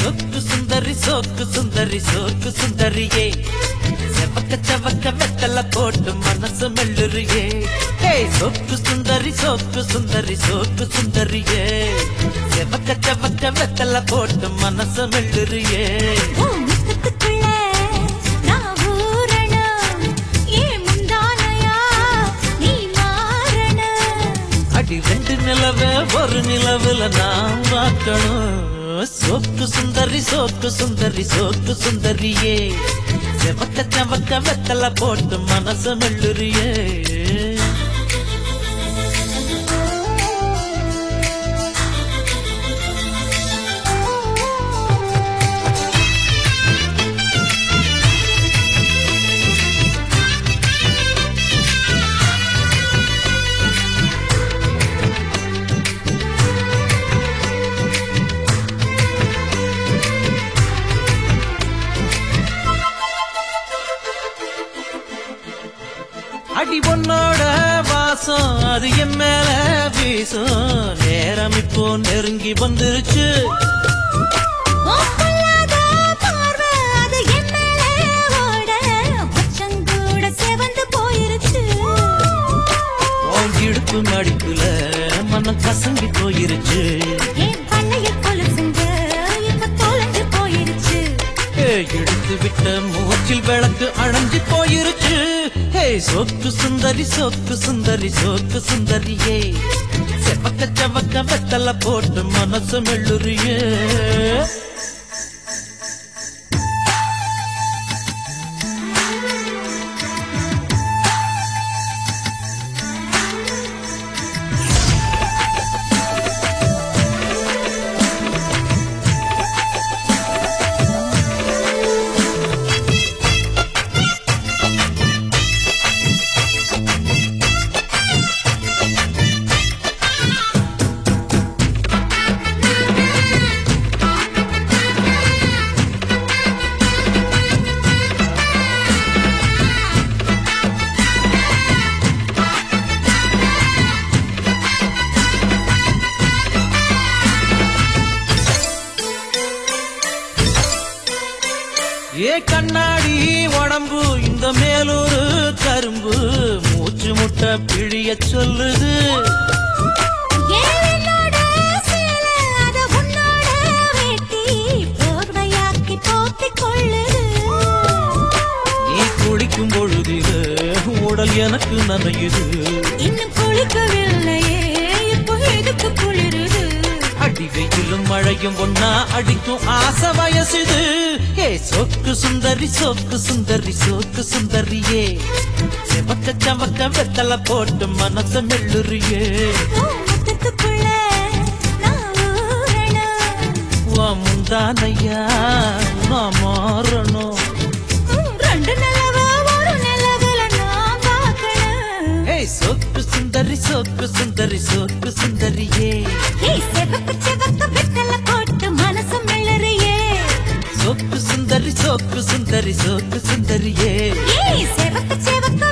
சொக்கு சுந்தரி சோக்கு சுந்தரி சோக்கு சுந்தரியே செவக்க செவக்க வெத்தல போட்டு மனசு மெல்லுறியே ஏய் சொக்கு சுந்தரி சோக்கு சுந்தரி சோக்கு சுந்தரியே செவக்க செவக்க வெத்தல போட்டு மனசு மெல்லுறியே உன் முத்தத்துக்குள்ள நான் ஊறணும். ஏன் முந்தானையா நீ மாறணும். அடி ரெண்டு நிலவு ஒரு நிலவுல நான் பார்க்கணும் சோக்கு சுந்தரி சோக்கு சுந்தரி சோக்கு சுந்தரியே செவக்க செவக்க வெத்தல போட்டு மனசு மெல்லுறியே அடி பொண்ணோட வாசம் அது என் மேல வீசும் நேரம் இப்போ நெருங்கி வந்துருச்சு உன் பொல்லாத பார்வை அது என் மேலே ஓட. மச்சங்கூட செவந்து போயிருச்சு. உன் இடுப்பு மடிப்புல மனம் கசங்கி போயிருச்சு என் பல்லையில் கொலுசுங்க இப்ப தொலைஞ்சு போயிருச்சு. ஏ, எடுத்து விட்ட மூச்சில் விளக்கு அணைஞ்சு போயிருச்சு ஹே சொக்கு சுந்தரி சொக்கு சுந்தரி சொக்கு சுந்தரியே செவக்க செவக்க வெத்தல போட்டு மனசு மெல்லுறியே ஏ கண்ணாடி உடம்பு இந்த மேலூரு கரும்பு மூச்சு முட்டை பிழிய சொல்லுது ஏன் என்னோட சேலை, அத உன்னோட வேட்டி, போர்வையாக்கி போத்திக் கொள்ளுது. நீ குளிக்கும் பொழுதில உடல் எனக்கு நனையுது இன்னும் குளிக்கவில்லையே இப்போ எதுக்கு குளிருது அடி வெயிலும் மழையும் ஒன்னா அடிக்கும் ஆசை வயசுது ஏ சொக்கு சுந்தரி சொக்கு சுந்தரி சொக்கு சுந்தரியே செவக்க சவக்க வெத்தல போட்டு மனச மெல்லுறியே உன் முத்தத்துக்குள்ள நான் ஊறணும். வா முந்தானையா நான் மாறணும் உம், ரெண்டு நிலவு, ஒரு நிலவுல நான் பார்க்கணும். ஏய் சொக்கு சுந்தரி சொக்கு சுந்தரி சொக்கு சுந்தரியே ஏய், சிவப்பு சிவப்பு வெத்தல போட்டு மனசு மெல்லுறியே. சொக்கு சுந்தரி சொக்கு சுந்தரி சொக்கு சுந்தரியே ஏய், சிவப்பு சிவப்பு